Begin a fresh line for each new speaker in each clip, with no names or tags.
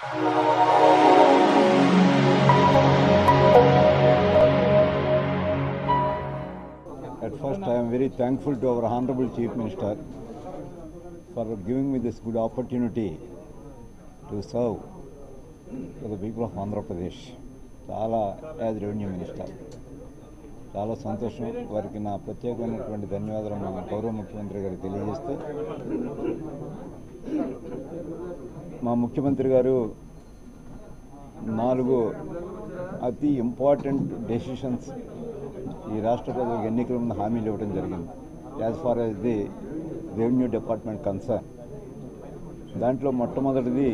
At first, I am very thankful to our Honorable Chief Minister for giving me this good opportunity to serve to the people of Andhra Pradesh. చాలా as revenue minister చాలా సంతోషం వారికి నా ప్రత్యేకమైనటువంటి ధన్యవాదాలు మా గౌరవ ముఖ్యమంత్రి గారికి తెలియజేస్తూ మా ముఖ్యమంత్రి గారు నాలుగు అతి ఇంపార్టెంట్ డెసిషన్స్ ఈ రాష్ట్ర ప్రజలకు ఎన్నికల ముందు హామీలు ఇవ్వడం జరిగింది as far as the revenue department concern దాంట్లో మొట్టమొదటిది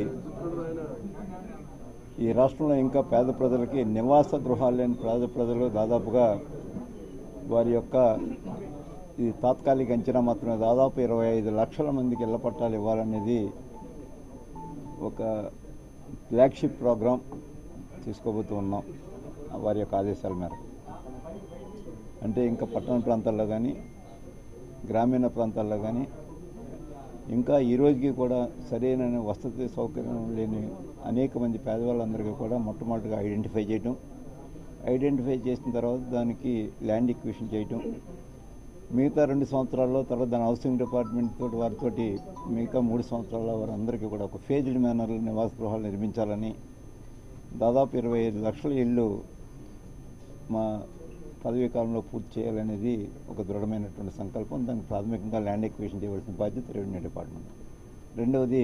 ఈ రాష్ట్రంలో ఇంకా పేద ప్రజలకి నివాస గృహాలు లేని పేద ప్రజలు దాదాపుగా వారి యొక్క ఇది తాత్కాలిక అంచనా మాత్రమే దాదాపు ఇరవై ఐదు లక్షల మందికి ఇళ్ల పట్టాలు ఇవ్వాలనేది ఒక ఫ్లాగ్షిప్ ప్రోగ్రాం తీసుకోబోతూ ఉన్నాం వారి యొక్క ఆదేశాల మేరకు అంటే ఇంకా పట్టణ ప్రాంతాల్లో కానీ గ్రామీణ ప్రాంతాల్లో కానీ ఇంకా ఈ రోజుకి కూడా సరైన వసతి సౌకర్యం లేని అనేక మంది పేదవాళ్ళందరికీ కూడా మొట్టమొదటిగా ఐడెంటిఫై చేయటం ఐడెంటిఫై చేసిన తర్వాత దానికి ల్యాండ్ ఎక్విషన్ చేయటం మిగతా రెండు సంవత్సరాల్లో తర్వాత దాని హౌసింగ్ డిపార్ట్మెంట్ తోటి వారితోటి మిగతా మూడు సంవత్సరాల్లో వారందరికీ కూడా ఒక ఫేజ్డ్ మేనర్లో నివాస గృహాలు నిర్మించాలని దాదాపు ఇరవై ఐదు లక్షల ఇళ్ళు మా పదవీ కాలంలో పూర్తి చేయాలనేది ఒక దృఢమైనటువంటి సంకల్పం దానికి ప్రాథమికంగా ల్యాండ్ ఎక్విషన్ చేయవలసిన బాధ్యత రెవెన్యూ డిపార్ట్మెంట్ రెండవది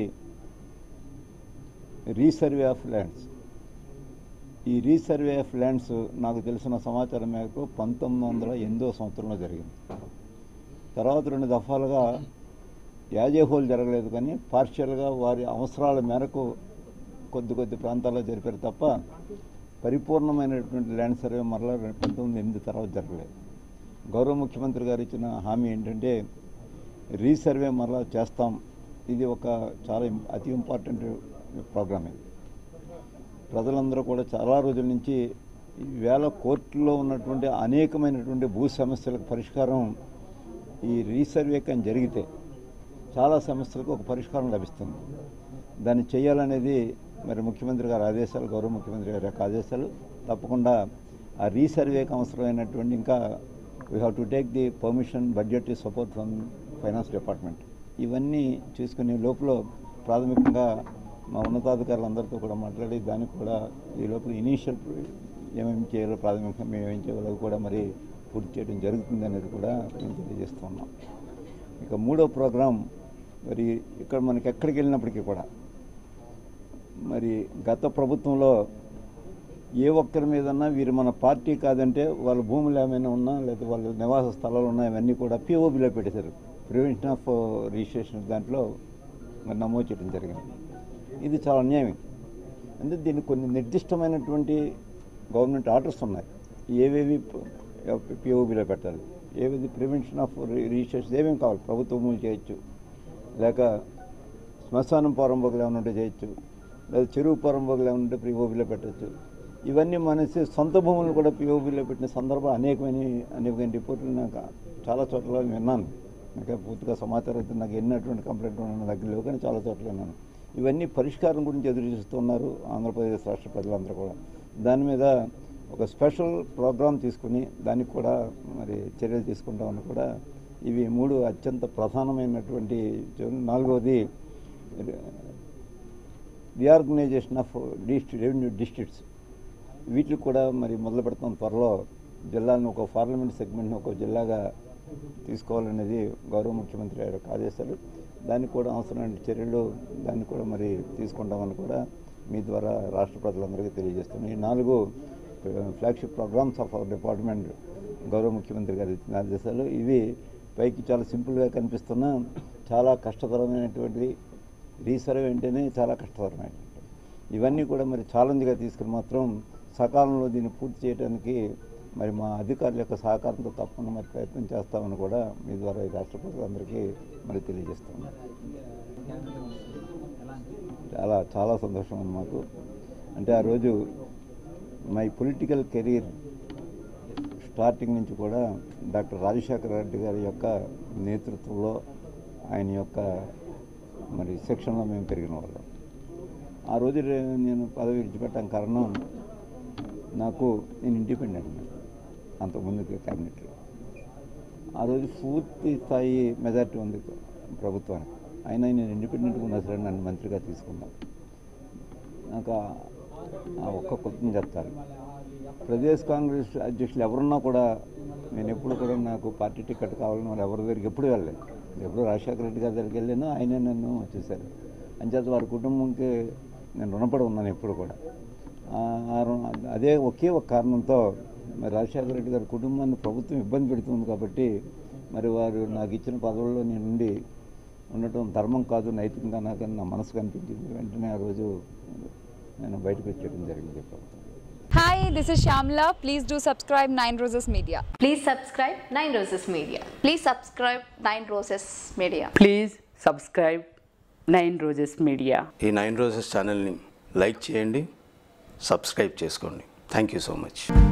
రీసర్వే ఆఫ్ ల్యాండ్స్ ఈ రీసర్వే ఆఫ్ ల్యాండ్స్ నాకు తెలిసిన సమాచారం మేరకు పంతొమ్మిది వందల ఎనిమిదో సంవత్సరంలో జరిగింది తర్వాత రెండు దఫాలుగా యాజే హోల్ జరగలేదు కానీ పార్షియల్గా వారి అవసరాల మేరకు కొద్ది కొద్ది ప్రాంతాల్లో జరిపారు తప్ప పరిపూర్ణమైనటువంటి ల్యాండ్ సర్వే మరలా పంతొమ్మిది ఎనిమిది తర్వాత జరగలేదు గౌరవ ముఖ్యమంత్రి గారు ఇచ్చిన హామీ ఏంటంటే రీసర్వే మరలా చేస్తాం ఇది ఒక చాలా ఇం- అతి ఇంపార్టెంట్ ప్రోగ్రామ్ ఇది ప్రజలందరూ కూడా చాలా రోజుల నుంచి ఈ వేల కోర్టుల్లో ఉన్నటువంటి అనేకమైనటువంటి భూ సమస్యలకు పరిష్కారం ఈ రీసర్వే కానీ జరిగితే చాలా సమస్యలకు ఒక పరిష్కారం లభిస్తుంది దాన్ని చేయాలనేది మరి ముఖ్యమంత్రి గారి ఆదేశాలు గౌరవ ముఖ్యమంత్రి గారి యొక్క ఆదేశాలు తప్పకుండా ఆ రీసర్వేకి అవసరమైనటువంటి ఇంకా we have to take the permission budget support from finance department ఇవన్నీ చూసుకునే లోపల ప్రాథమికంగా మా ఉన్నతాధికారులందరితో కూడా మాట్లాడి దానికి కూడా ఈ లోపల ఇనీషియల్ ఏమేమి చేయాలో ప్రాథమికంగా మేము ఏం చేయాలో కూడా మరి పూర్తి చేయడం జరుగుతుంది అనేది కూడా మేము తెలియజేస్తున్నాం ఇక మూడో ప్రోగ్రాం మరి ఇక్కడ మనకి ఎక్కడికి వెళ్ళినప్పటికీ కూడా మరి గత ప్రభుత్వంలో ఏ ఒక్కరి మీదన్నా వీరు మన పార్టీ కాదంటే వాళ్ళ భూములు ఏమైనా ఉన్నా లేదా వాళ్ళ నివాస స్థలాలు ఉన్నా ఇవన్నీ కూడా పిఓబిలో పెట్టేశారు ప్రివెన్షన్ ఆఫ్ రిజిస్ట్రేషన్ దాంట్లో మరి నమోదు చేయడం జరిగింది ఇది చాలా అన్యాయం అంటే దీనికి కొన్ని నిర్దిష్టమైనటువంటి గవర్నమెంట్ ఆర్డర్స్ ఉన్నాయి ఏవేవి పిఓబిలో పెట్టాలి ఏవేది ప్రివెన్షన్ ఆఫ్ రిజిస్ట్రేషన్ ఏమేమి కావాలి ప్రభుత్వ భూములు చేయొచ్చు లేక శ్మశానం పొరంబోగులు ఏమైనా ఉంటే చేయొచ్చు లేదా చెరువు పొరంబోగులు ఏమైనా ఉంటే పిఓబిలో పెట్టచ్చు ఇవన్నీ మనసి సొంత భూములు కూడా పిఓబిలో పెట్టిన సందర్భాలు అనేకమైన అనేకమైన రిపోర్టులు నాకు చాలా చోట్ల విన్నాను నాకు పూర్తిగా సమాచారం అయితే నాకు ఎన్నటువంటి కంప్లైంట్ ఉన్న దగ్గర లేవు కానీ చాలా చోట్ల విన్నాను ఇవన్నీ పరిష్కారం గురించి ఎదురు చూస్తున్నారు ఆంధ్రప్రదేశ్ రాష్ట్ర ప్రజలందరూ కూడా దాని మీద ఒక స్పెషల్ ప్రోగ్రాం తీసుకుని దానికి కూడా మరి చర్యలు తీసుకుంటామని కూడా ఇవి మూడు అత్యంత ప్రధానమైనటువంటి చర్యలు. నాలుగవది రీఆర్గనైజేషన్ ఆఫ్ డిస్ట్రి రెవెన్యూ డిస్ట్రిక్ట్స్ వీటికి కూడా మరి మొదలు పెడతాం త్వరలో జిల్లాలను ఒక పార్లమెంట్ సెగ్మెంట్ని ఒక జిల్లాగా తీసుకోవాలనేది గౌరవ ముఖ్యమంత్రి గారి యొక్క ఆదేశాలు దానికి కూడా అవసరమైన చర్యలు దాన్ని కూడా మరి తీసుకుంటామని కూడా మీ ద్వారా రాష్ట్ర ప్రజలందరికీ తెలియజేస్తున్నాను ఈ నాలుగు flagship programmes of our department గౌరవ ముఖ్యమంత్రి గారి ఇచ్చిన ఆదేశాలు ఇవి పైకి చాలా సింపుల్గా కనిపిస్తున్నా చాలా కష్టతరమైనటువంటి రీసర్వే అంటేనే చాలా కష్టతరమైనటువంటి ఇవన్నీ కూడా మరి ఛాలెంజ్గా తీసుకుని మాత్రం సకాలంలో దీన్ని పూర్తి చేయడానికి మరి మా అధికారుల యొక్క సహకారంతో తప్పకుండా మరి ప్రయత్నం చేస్తామని కూడా మీ ద్వారా ఈ రాష్ట్ర ప్రజలందరికీ మరి తెలియజేస్తున్నాను చాలా చాలా సంతోషం ఉంది మాకు అంటే ఆ రోజు మై పొలిటికల్ కెరీర్ స్టార్టింగ్ నుంచి కూడా డాక్టర్ రాజశేఖర రెడ్డి గారి యొక్క నేతృత్వంలో ఆయన యొక్క మరి శిక్షణలో మేము పెరిగిన వాళ్ళం ఆ రోజు రే- నేను పదవి విడిచిపెట్టడం కారణం నాకు నేను ఇండిపెండెంట్ అంతకుముందు క్యాబినెట్లో ఆ రోజు పూర్తి స్థాయి మెజార్టీ ఉంది ప్రభుత్వానికి అయినా నేను ఇండిపెండెంట్గా ఉన్నా సరే నన్ను మంత్రిగా తీసుకున్నాను నాకు ఆ- ఆ ఒక్క కృతం చెప్తాను ప్రదేశ్ కాంగ్రెస్ అధ్యక్షులు ఎవరున్నా కూడా నేను ఎప్పుడు కూడా నాకు పార్టీ టికెట్ కావాలని వాళ్ళు ఎవరి దగ్గరికి ఎప్పుడు వెళ్ళలేదు ఎప్పుడు రాజశేఖర రెడ్డి గారి దగ్గరికి వెళ్ళాను ఆయనే నన్ను వచ్చేసారు అంచేత వారి కుటుంబంకి నేను రుణపడి ఉన్నాను ఎప్పుడు కూడా ఆ- ఆ రుణ- అదే ఒకే ఒక కారణంతో మరి రాజశేఖర రెడ్డి గారి కుటుంబాన్ని ప్రభుత్వం ఇబ్బంది పెడుతుంది కాబట్టి మరి వారు నాకు ఇచ్చిన పదవుల్లో నేను ఉండి ఉండటం ధర్మం కాదు నైతికంగా నాకని నా మనసు కనిపించింది వెంటనే ఆ రోజు నేను బయటకు వచ్చేయడం జరిగింది ప్రభుత్వం
Hi, this is Shamla. Please do subscribe Nine Roses Media.
Please subscribe Nine Roses Media.
Please subscribe Nine Roses Media.
Please subscribe Nine Roses Media
ఈ నైన్ రోజెస్ ఛానల్ని లైక్ చేయండి సబ్స్క్రైబ్ చేసుకోండి థ్యాంక్ యూ సో మచ్